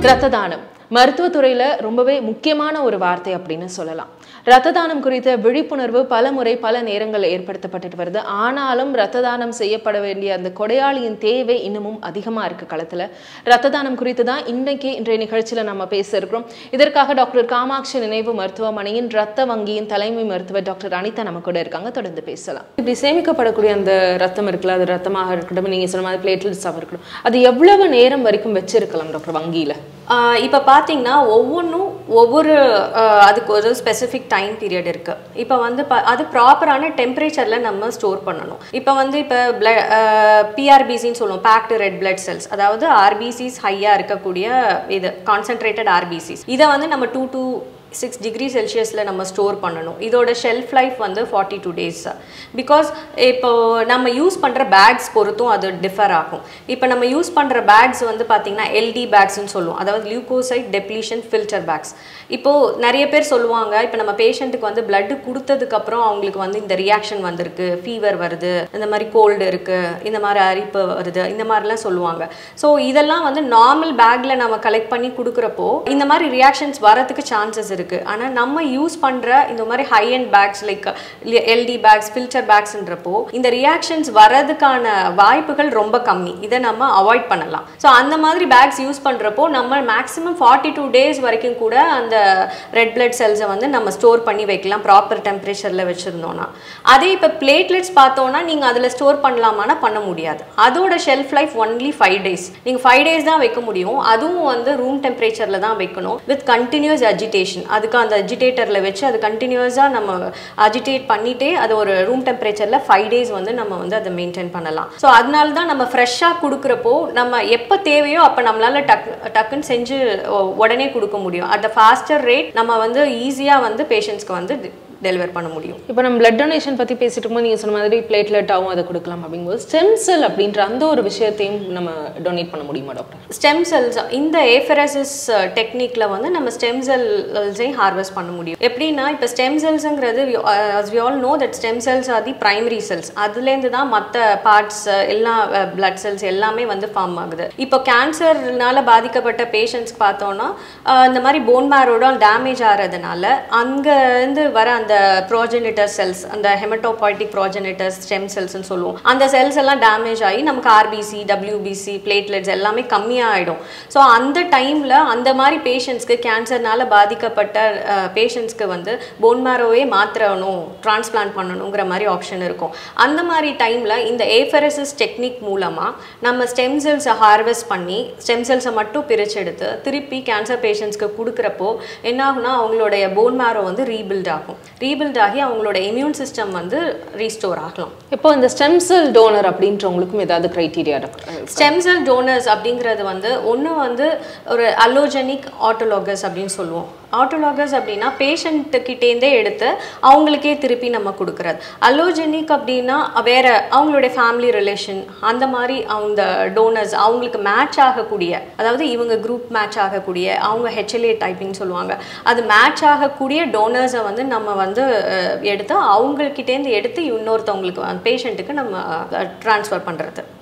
இரத்த தானம் மருத்துவத்துறையில ரொம்பவே முக்கியமான ஒரு வார்த்தை அப்படின்னு சொல்லலாம் இரத்த தானம் குறித்த விழிப்புணர்வு பல முறை பல நேரங்களில் ஏற்படுத்தப்பட்டுட்டு வருது ஆனாலும் இரத்த தானம் செய்யப்பட வேண்டிய அந்த கொடையாளியின் தேவை இன்னமும் அதிகமா இருக்கு களத்துல இரத்த தானம் குறித்து தான் இன்னைக்கு இன்றைய நிகழ்ச்சியில நம்ம பேச இருக்கிறோம் இதற்காக டாக்டர் காமாட்சி நினைவு மருத்துவமனையின் ரத்த வங்கியின் தலைமை மருத்துவர் டாக்டர் அனிதா நம்ம கூட இருக்காங்க தொடர்ந்து பேசலாம் இப்படி சேமிக்கப்படக்கூடிய அந்த ரத்தம் இருக்குல்ல அது ரத்தமாக இருக்கட்டும் நீங்க சொன்ன மாதிரி பிளேட்லெட்ஸாக இருக்கட்டும் அது எவ்வளவு நேரம் வரைக்கும் வச்சிருக்கலாம் டாக்டர் வங்கியில ஆஹ் இப்போ பார்த்தீங்கன்னா ஒவ்வொன்றும் ஒவ்வொரு ஆஹ் அதுக்கு ஒரு ஸ்பெசிஃபிக் டைம் பீரியட் இருக்கு இப்போ வந்து ப- அது ப்ராப்பரான டெம்பரேச்சரில் நம்ம ஸ்டோர் பண்ணணும் இப்போ வந்து இப்போ பிள பிஆர்பிசின்னு சொல்லுவோம் பேக்டு ரெட் பிளட் செல்ஸ் அதாவது ஆர்பிசிஸ் ஹையாக இருக்கக்கூடிய இது கான்சென்ட்ரேட்டட் ஆர்பிசிஸ் இதை வந்து நம்ம டூ டூ சிக்ஸ் டிகிரி செல்சியஸில் நம்ம ஸ்டோர் பண்ணணும் இதோட ஷெல்ஃப் லைஃப் வந்து ஃபார்ட்டி டூ டேஸ் பிகாஸ் இப்போ நம்ம யூஸ் பண்ணுற பேக்ஸ் பொறுத்தும் அது டிஃபர் ஆகும் இப்போ நம்ம யூஸ் பண்ணுற பேக்ஸ் வந்து பார்த்திங்கன்னா எல்டி பேக்ஸ்னு சொல்லுவோம் அதாவது லியூகோசைட் டெப்ளீஷன் ஃபில்டர் பேக்ஸ் இப்போது நிறைய பேர் சொல்லுவாங்க இப்போ நம்ம பேஷண்ட்டுக்கு வந்து blood கொடுத்ததுக்கப்புறம் அவங்களுக்கு வந்து இந்த ரியாக்ஷன் வந்திருக்கு ஃபீவர் வருது இந்த மாதிரி கோல்டு இருக்குது இந்த மாதிரி அரிப்பு வருது இந்த மாதிரிலாம் சொல்லுவாங்க ஸோ இதெல்லாம் வந்து நார்மல் பேக்கில் நம்ம கலெக்ட் பண்ணி கொடுக்குறப்போ இந்த மாதிரி ரியாக்ஷன்ஸ் வரதுக்கு சான்சஸ் இருக்குது ஆனால் நம்ம யூஸ் பண்ணுற இந்த மாதிரி high end bags like L D bags filter பேக்ஸ்ன்றப்போ இந்த ரியாக்ஷன்ஸ் வரதுக்கான வாய்ப்புகள் ரொம்ப கம்மி இதை நம்ம அவாய்ட் பண்ணலாம் ஸோ அந்த மாதிரி பேக்ஸ் யூஸ் பண்ணுறப்போ நம்ம மேக்ஸிமம் ஃபார்ட்டி டூ டேஸ் வரைக்கும் கூட அந்த ரெட் பிளட் செல்ஸை வந்து நம்ம ஸ்டோர் பண்ணி வைக்கலாம் ப்ராப்பர் டெம்பரேச்சரில் வச்சுருந்தோன்னா அதே இப்போ பிளேட்லெட்ஸ் பார்த்தோன்னா நீங்கள் அதில் ஸ்டோர் பண்ணலாமான்னா பண்ண முடியாது அதோட shelf life only five days நீங்கள் ஃபைவ் டேஸ் தான் வைக்க முடியும் அதுவும் வந்து ரூம் டெம்பரேச்சரில் தான் வைக்கணும் வித் கண்டினியூஸ் அஜிடேஷன் அதுக்கு அந்த அஜிடேட்டரில் வச்சு அது கண்டினியூஸாக நம்ம அஜிடேட் பண்ணிட்டே அது ஒரு ரூம் டெம்பரேச்சரில் ஃபைவ் டேஸ் வந்து நம்ம வந்து அதை மெயின்டைன் பண்ணலாம் ஸோ அதனால தான் நம்ம ஃப்ரெஷ்ஷாக கொடுக்குறப்போ நம்ம எப்போ தேவையோ அப்போ நம்மளால டக் டக்குன்னு செஞ்சு உ- உடனே கொடுக்க முடியும் அட் ஃபாஸ்டர் ரேட் நம்ம வந்து ஈஸியாக வந்து பேஷண்ட்ஸ்க்கு வந்து டெலிவர் பண்ண முடியும் இப்போ நம்ம பிளட் டொனேஷன் பத்தி பேசிட்டு இருக்கும்போது நீங்க சொன்ன மாதிரி பிளேட்லெட்டாகவும் அதை கொடுக்கலாம் அப்படிங்கும்போது ஸ்டெம் செல் அப்படின்ற அந்த ஒரு விஷயத்தையும் நம்ம டொனேட் பண்ண முடியுமா டாக்டர் ஸ்டெம் செல்ஸ் இந்த ஏஃபரசிஸ் டெக்னிக்கில் வந்து நம்ம ஸ்டெம் செல்ஸையும் ஹார்வெஸ்ட் பண்ண முடியும் எப்படின்னா இப்போ ஸ்டெம் செல்ஸுங்கிறது as we all know that stem cells are the primary cells அதுலேருந்து தான் மற்ற பார்ட்ஸ் எல்லா பிளட் செல்ஸ் எல்லாமே வந்து ஃபார்ம் ஆகுது இப்போ கேன்சர்னால பாதிக்கப்பட்ட பேஷண்ட்ஸ்க்கு பார்த்தோன்னா அஹ், இந்த மாதிரி போன் மேரோட டேமேஜ் ஆகிறதுனால அங்கேருந்து வர அந்த ப்ரோஜெனிட்டர் செல்ஸ் அந்த ஹெமட்டோபாய்டிக் ப்ரோஜெனிட்டர் ஸ்டெம் செல்ஸ்னு சொல்லுவோம் அந்த செல்ஸ் எல்லாம் டேமேஜ் ஆகி நமக்கு ஆர்பிசி டபிள்யூபிசி பிளேட்லெட்ஸ் எல்லாமே கம்மியாகிடும் ஸோ அந்த டைமில் அந்த மாதிரி பேஷண்ட்ஸ்க்கு கேன்சர்னால பாதிக்கப்பட்ட பேஷண்ட்ஸ்க்கு வந்து போன் மேரோவே மாற்றணும் டிரான்ஸ்பிளான்ட் பண்ணணுங்கிற மாதிரி ஆப்ஷன் இருக்கும் அந்த மாதிரி டைமில் இந்த ஏஃபரசிஸ் டெக்னிக் மூலமாக நம்ம ஸ்டெம் செல்ஸை ஹார்வெஸ்ட் பண்ணி ஸ்டெம் செல்ஸை மட்டும் பிரிச்செடுத்து திருப்பி கேன்சர் பேஷண்ட்ஸ்க்கு கொடுக்குறப்போ என்ன ஆகும்னா அவங்களுடைய போன் மேரோ வந்து ரீபில்ட் ஆகும் ரீபில்ட் ஆகி அவங்களோட இம்யூன் சிஸ்டம் வந்து ரீஸ்டோர் ஆகலாம் இப்போ இந்த ஸ்டெம் செல் டோனர் அப்படின்றவங்களுக்கும் ஏதாவது criteria doctor stem cell donors அப்படிங்கிறது வந்து ஒன்று வந்து ஒரு அலோஜெனிக் ஆட்டோலாகஸ் அப்படின்னு சொல்லுவோம் ஆட்டோலாகஸ் அப்படின்னா பேஷண்ட்டுக்கிட்டேருந்தே எடுத்து அவங்களுக்கே திருப்பி நம்ம கொடுக்குறது அலோஜெனிக் அப்படின்னா வேற அவங்களுடைய ஃபேமிலி ரிலேஷன் அந்த மாதிரி அந்த டோனர்ஸ் அவங்களுக்கு மேட்ச் ஆகக்கூடிய அதாவது இவங்க குரூப் மேட்ச் ஆகக்கூடிய அவங்க ஹெச்எல்ஏ டைப்பிங் சொல்லுவாங்க அது மேட்ச் ஆகக்கூடிய டோனர்ஸை வந்து நம்ம வந்து அஹ், எடுத்து அவங்கக்கிட்டேருந்து எடுத்து இன்னொருத்தவங்களுக்கு பேஷண்ட்டுக்கு நம்ம ட்ரான்ஸ்ஃபர் பண்ணுறது